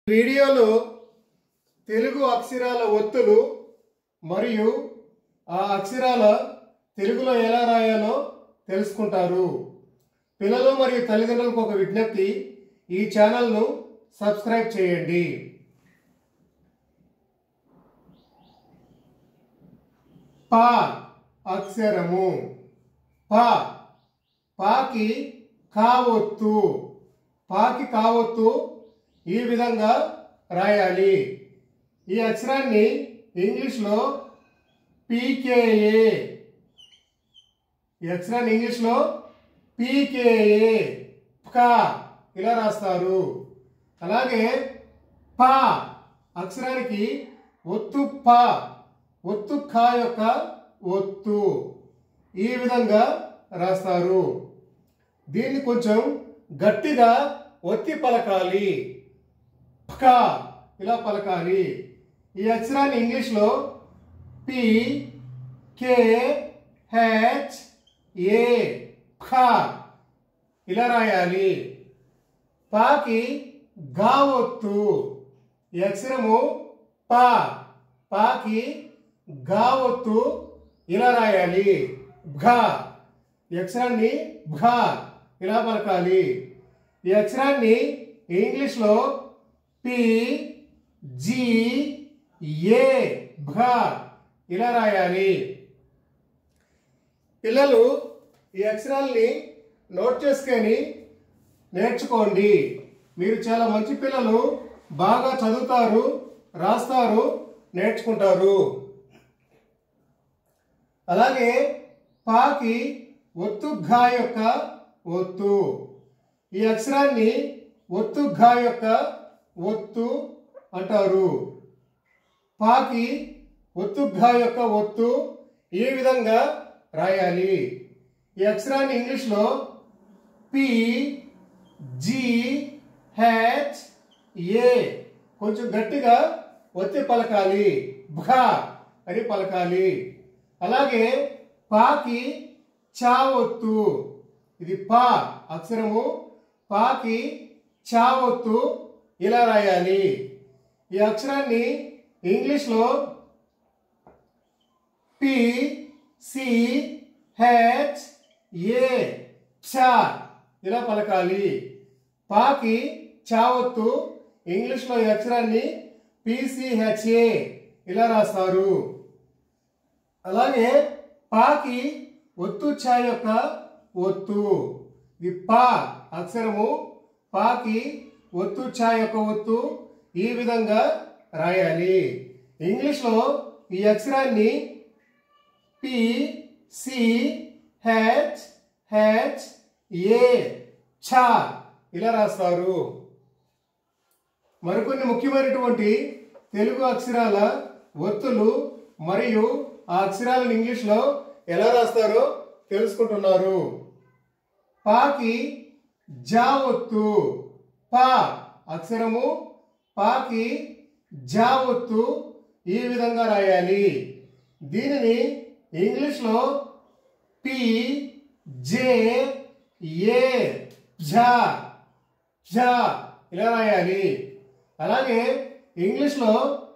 వీడియోలో తెలుగు అక్షరాల ఒత్తులు మరియు ఆ అక్షరాల తెలుగులో ఎలా రాయాలో తెలుసుకుంటారు పిల్లలు మరియు తల్లిదండ్రులకు ఒక విజ్ఞప్తి ఈ ఛానల్ను సబ్స్క్రైబ్ చేయండి ప అక్షరము ప పాకి కావొత్తు పాకి కావొత్తు ఈ విధంగా రాయాలి ఈ అక్షరాన్ని ఇంగ్లీష్లో పీకేఏ ఈ అక్షరాన్ని ఇంగ్లీష్లో పీకేఏ కా ఇలా రాస్తారు అలాగే ప అక్షరానికి ఒత్తు ప ఒత్తు ఖ యొక్క ఒత్తు ఈ విధంగా రాస్తారు దీన్ని కొంచెం గట్టిగా ఒత్తి పలకాలి పక ఇలా పలకాలి ఈ అక్షరాన్ని ఇంగ్లీష్లో పి కే హెచ్ ఏ ఖ ఇలా రాయాలి పాకి గా ఒత్తు ఈ అక్షరము పా పాకి గా ఒత్తు ఇలా రాయాలి ఘ ఈ అక్షరాన్ని ఘ ఇలా పలకాలి ఈ అక్షరాన్ని ఇంగ్లీష్లో పి జి ఏ భ ఇలా రాయాలి పిల్లలు ఈ అక్షరాల్ని నోట్ చేసుకొని నేర్చుకోండి మీరు చాలా మంచి పిల్లలు బాగా చదువుతారు రాస్తారు నేర్చుకుంటారు అలాగే పాకి ఒత్తు ఘా యొక్క ఒత్తు ఈ అక్షరాన్ని ఒత్తు ఘా యొక్క ఒత్తు అంటారు పాకి ఒత్తు ఘా యొక్క ఒత్తు ఈ విధంగా రాయాలి ఈ అక్షరాన్ని ఇంగ్లీష్లో పి జి హెచ్ ఏ కొంచెం గట్టిగా ఒత్తి పలకాలి భ అని పలకాలి అలాగే పాకి చా ఒత్తు ఇది పా అక్షరము పాకి చా ఒత్తు ఇలా రాయాలి ఈ అక్షరాన్ని ఇంగ్లీష్లో పి సి హెచ్ ఏ చా ఇలా పలకాలి పాకి చావత్తు ఇంగ్లీష్లో ఈ అక్షరాన్ని పిసిహెచ్ఏ ఇలా రాస్తారు అలాగే పాకి ఒత్తు ఛా యొక్క ఒత్తు ఇది పా అక్షరము పాకి ఒత్తు ఛా యొక్క ఒత్తు ఈ విధంగా రాయాలి ఇంగ్లీష్లో ఈ అక్షరాన్ని P C H H A ఛ ఇలా రాస్తారు మరికొన్ని ముఖ్యమైనటువంటి తెలుగు అక్షరాల ఒత్తులు మరియు ఆ అక్షరాలను ఇంగ్లీష్లో ఎలా రాస్తారో తెలుసుకుంటున్నారు పాకి జా ఒత్తు పా అక్షరము పాకి జా ఒత్తు ఈ విధంగా రాయాలి దీనిని ఇంగ్లీష్లో పి జే ఏ ఝా ఝా ఇలా రాయాలి అలాగే ఇంగ్లీష్లో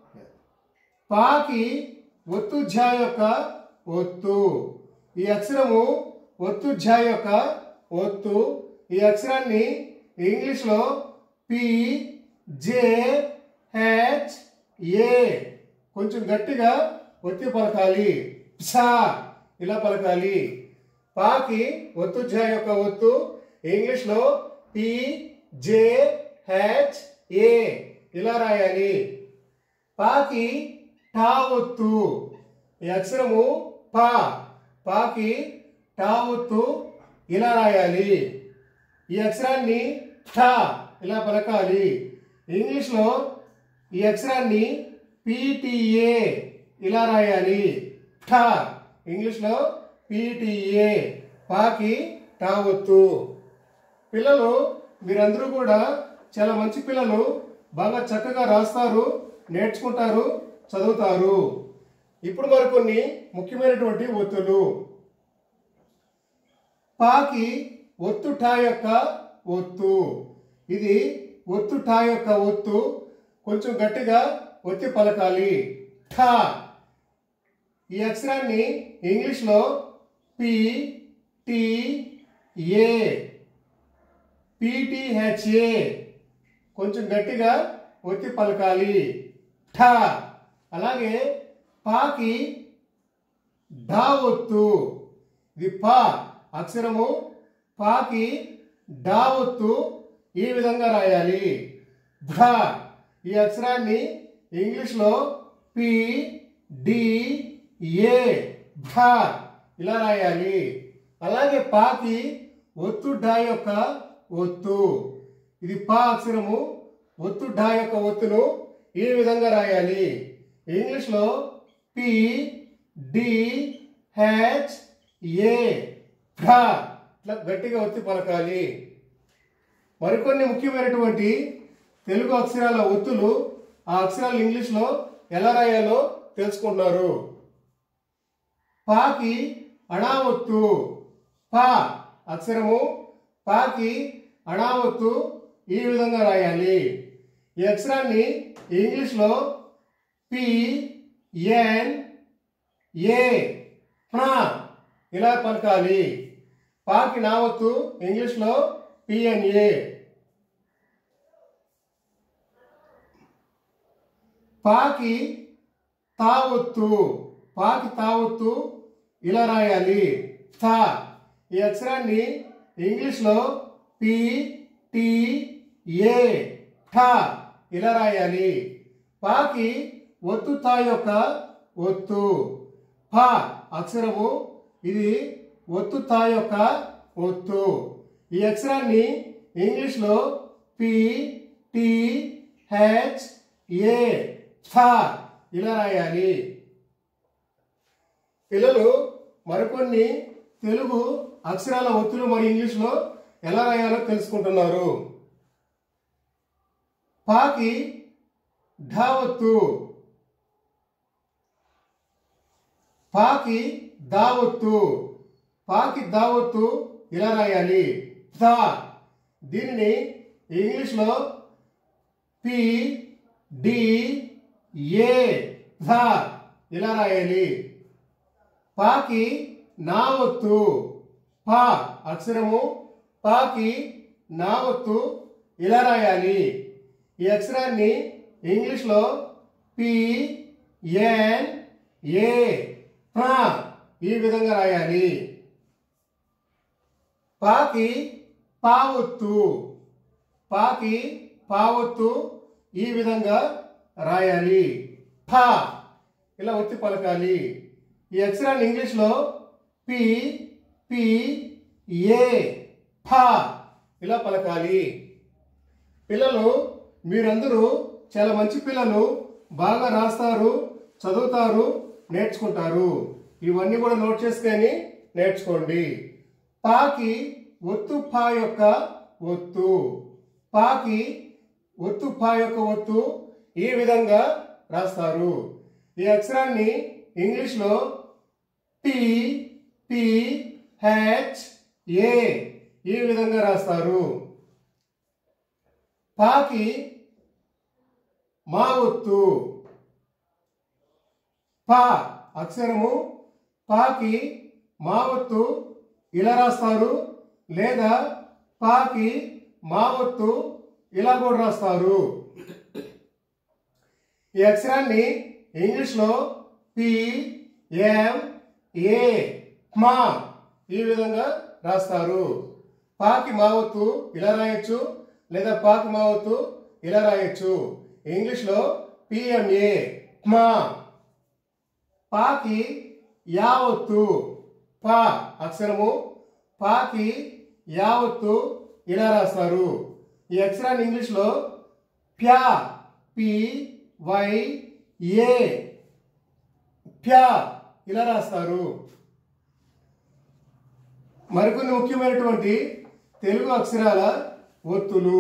పాకి ఒత్తు ఝా యొక్క ఒత్తు ఈ అక్షరము ఒత్తు ఝా యొక్క ఒత్తు ఈ అక్షరాన్ని ఇంగ్లీష్లో పి జే హెచ్ ఏ కొంచెం గట్టిగా ఒత్తి పలకాలి ఛా ఇలా పలకాలి పాకి ఒత్తు ఝ యొక్క ఒత్తు ఇంగ్లీష్లో పి జే హెచ్ ఏ ఇలా రాయాలి పాకి టా ఒత్తు ఈ అక్షరము పా పాకి టా ఒత్తు ఇలా రాయాలి ఈ అక్షరాన్ని ఠా ఇలా పలకాలి ఇంగ్లీష్లో ఈ అక్షరాన్ని పిటిఏ ఇలా రాయాలి ఠా ఇంగ్లీష్లో పిటిఏ పాకి టా ఒత్తు పిల్లలు మీరందరూ కూడా చాలా మంచి పిల్లలు బాగా చక్కగా రాస్తారు నేర్చుకుంటారు చదువుతారు ఇప్పుడు మరికొన్ని ముఖ్యమైనటువంటి ఒత్తులు పాకి ఒత్తు ఠా యొక్క ఒత్తు ఇది ఒత్తు ఠా యొక్క ఒత్తు కొంచెం గట్టిగా ఒత్తి పలకాలి ఠ ఈ అక్షరాన్ని ఇంగ్లీష్లో పి టి ఏ పిటిహెచ్ఏ కొంచెం గట్టిగా ఒత్తి పలకాలి ఠ అలాగే పాకి ఢా ఒత్తు ఇది పా అక్షరము పాకి డా ఒత్తు ఈ విధంగా రాయాలి ఢ ఈ అక్షరాన్ని ఇంగ్లీష్లో పి డి ఏ ఢ ఇలా రాయాలి అలాగే పాకి ఒత్తు డా యొక్క ఒత్తు ఇది పా అక్షరము ఒత్తు డా యొక్క ఒత్తును ఈ విధంగా రాయాలి ఇంగ్లీష్లో పి డి హెచ్ ఏ ఢ ఇట్లా గట్టిగా ఒత్తి పలకాలి మరికొన్ని ముఖ్యమైనటువంటి తెలుగు అక్షరాల ఒత్తులు ఆ అక్షరాలు ఇంగ్లీష్లో ఎలా రాయాలో తెలుసుకుంటున్నారు పాకి అణావొత్తు పా అక్షరము పాకి అణావొత్తు ఈ విధంగా రాయాలి ఈ అక్షరాన్ని ఇంగ్లీష్లో పి ఎన్ ఏ ప్ర ఇలా పలకాలి పాకి నావత్తు ఇంగ్లీష్లో పిఎన్ఏ పాకి తావొత్తు పాకి తావొత్తు ఇలా రాయాలి థా ఈ అక్షరాన్ని ఇంగ్లీష్లో పి టి ఏ ఠ ఇలా రాయాలి పాకి ఒత్తు తా యొక్క ఒత్తు ప అక్షరము ఇది ఒత్తు తా యొక్క ఒత్తు ఈ అక్షరాన్ని ఇంగ్లీష్లో పి టి హెచ్ ఏ థ ఇలా రాయాలి పిల్లలు మరికొన్ని తెలుగు అక్షరాల ఒత్తులు మరి ఇంగ్లీష్లో ఎలా రాయాలో తెలుసుకుంటున్నారు పాకి ఢా ఒత్తు పాకి దావత్తు పాకి దావత్తు ఇలా రాయాలి దా దీనిని ఇంగ్లీష్లో పి డి ఏ ధా ఇలా రాయాలి పాకి నావత్తు పా అక్షరము పాకి నావత్తు ఇలా రాయాలి ఈ అక్షరాన్ని ఇంగ్లీష్లో పి ఎన్ ఏ ప్రా ఈ విధంగా రాయాలి పాకి పావొత్తు పాకి పావొత్తు ఈ విధంగా రాయాలి ఫా ఇలా ఒత్తి పలకాలి ఈ అక్షరాన్ని ఇంగ్లీష్లో పి పి ఏ ఫా ఇలా పలకాలి పిల్లలు మీరందరూ చాలా మంచి పిల్లలు బాగా రాస్తారు చదువుతారు నేర్చుకుంటారు ఇవన్నీ కూడా నోట్ చేసుకొని నేర్చుకోండి పాకి ఒత్తు పా యొక్క ఒత్తు పాకి ఒత్తు పా యొక్క ఒత్తు ఈ విధంగా రాస్తారు ఈ అక్షరాన్ని ఇంగ్లీష్లో టి పి హెచ్ ఏ ఈ విధంగా రాస్తారు పాకి మా ఒత్తు పా అక్షరము పాకి మా ఒత్తు ఇలా రాస్తారు లేదా పాకి మా ఒత్తు ఇలా కూడా రాస్తారు ఈ అక్షరాన్ని ఇంగ్లీష్లో పి ఎం ఏ మా ఈ విధంగా రాస్తారు పాకి మావత్తు ఇలా రాయొచ్చు లేదా పాకి మావత్తు ఇలా రాయొచ్చు ఇంగ్లీష్లో పిఎంఏ మా పాకి యావత్తు పా అక్షరము పాకి యావత్తు ఇలా రాస్తారు ఈ అక్షరాన్ని ఇంగ్లీష్లో ప్యా పి వై ఏ ప్యా ఇలా రాస్తారు మరికొన్ని ముఖ్యమైనటువంటి తెలుగు అక్షరాల ఒత్తులు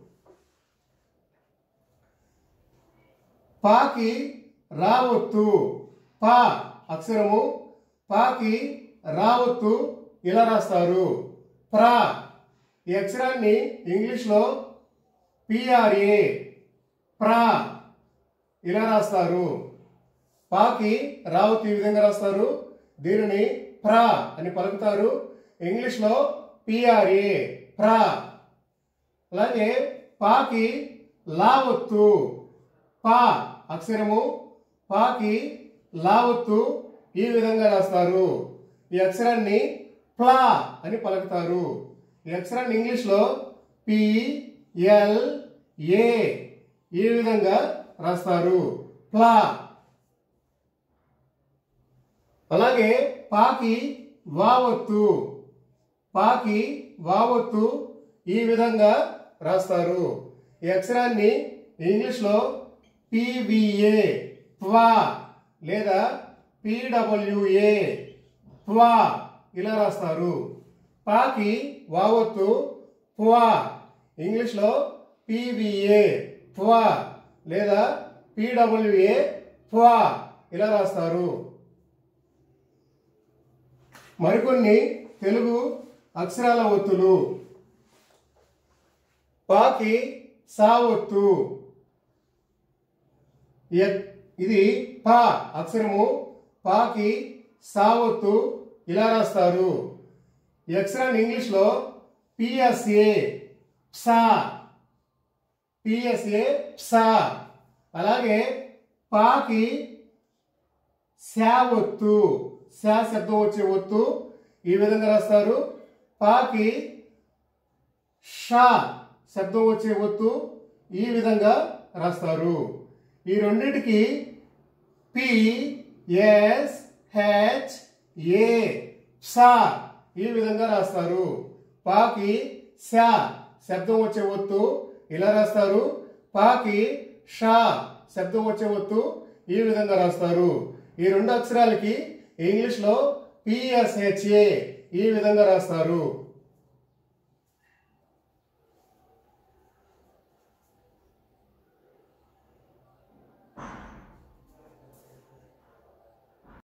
పాకి రావొత్తు పా అక్షరము పాకి రావొత్తు ఇలా రాస్తారు ప్రా ఈ అక్షరాన్ని ఇంగ్లీష్లో పిఆర్ఏ ప్రా ఇలా రాస్తారు పాకి రావుతు ఈ విధంగా రాస్తారు దీనిని ప్రా అని పలుకుతారు ఇంగ్లీష్ లో పిఆర్ఏ ప్రా అలాగే పాకి లావత్తు పా అక్షరము పాకి లావత్తు ఈ విధంగా రాస్తారు ఈ అక్షరాన్ని ప్లా అని పలుకుతారు ఈ అక్షరాన్ని ఇంగ్లీష్ లో పి ఎల్ ఏ ఈ విధంగా రాస్తారు ప్లా అలాగే పాకి వావత్తు పాకి వావత్తు ఈ విధంగా రాస్తారు ఈ అక్షరాన్ని ఇంగ్లీష్ లో పివిఏ ప్వా లేదా పిడబ్ల్యూఏ ప్వా ఇలా రాస్తారు పాకి వావత్తు ప్వా ఇంగ్లీష్ లో పివిఏ ప్వా లేదా పిడబ్ల్యూఏ ప్వా ఇలా రాస్తారు మరికొన్ని తెలుగు అక్షరాల ఒత్తులు పాకి సా ఒత్తు ఎ- ఇది పా అక్షరము పాకి సా ఒత్తు ఇలా రాస్తారు ఈ అక్షరాన్ని ఇంగ్లీష్ లో పిఎస్ఏ ప్సా పిఎస్ఏ ప్సా అలాగే పాకి శా ఒత్తు శా శబ్దం వచ్చే ఒత్తు ఈ విధంగా రాస్తారు పాకి షా శబ్దం వచ్చే ఒత్తు ఈ విధంగా రాస్తారు ఈ రెండింటికి పి ఎస్ హెచ్ ఏ సా ఈ విధంగా రాస్తారు పాకి శా శబ్దం వచ్చే ఒత్తు ఇలా రాస్తారు పాకి షా శబ్దం వచ్చే ఒత్తు ఈ విధంగా రాస్తారు ఈ రెండు అక్షరాలకి ఇంగ్లీష్ లో పిఎస్హెచ్ఏ ఈ విధంగా రాస్తారు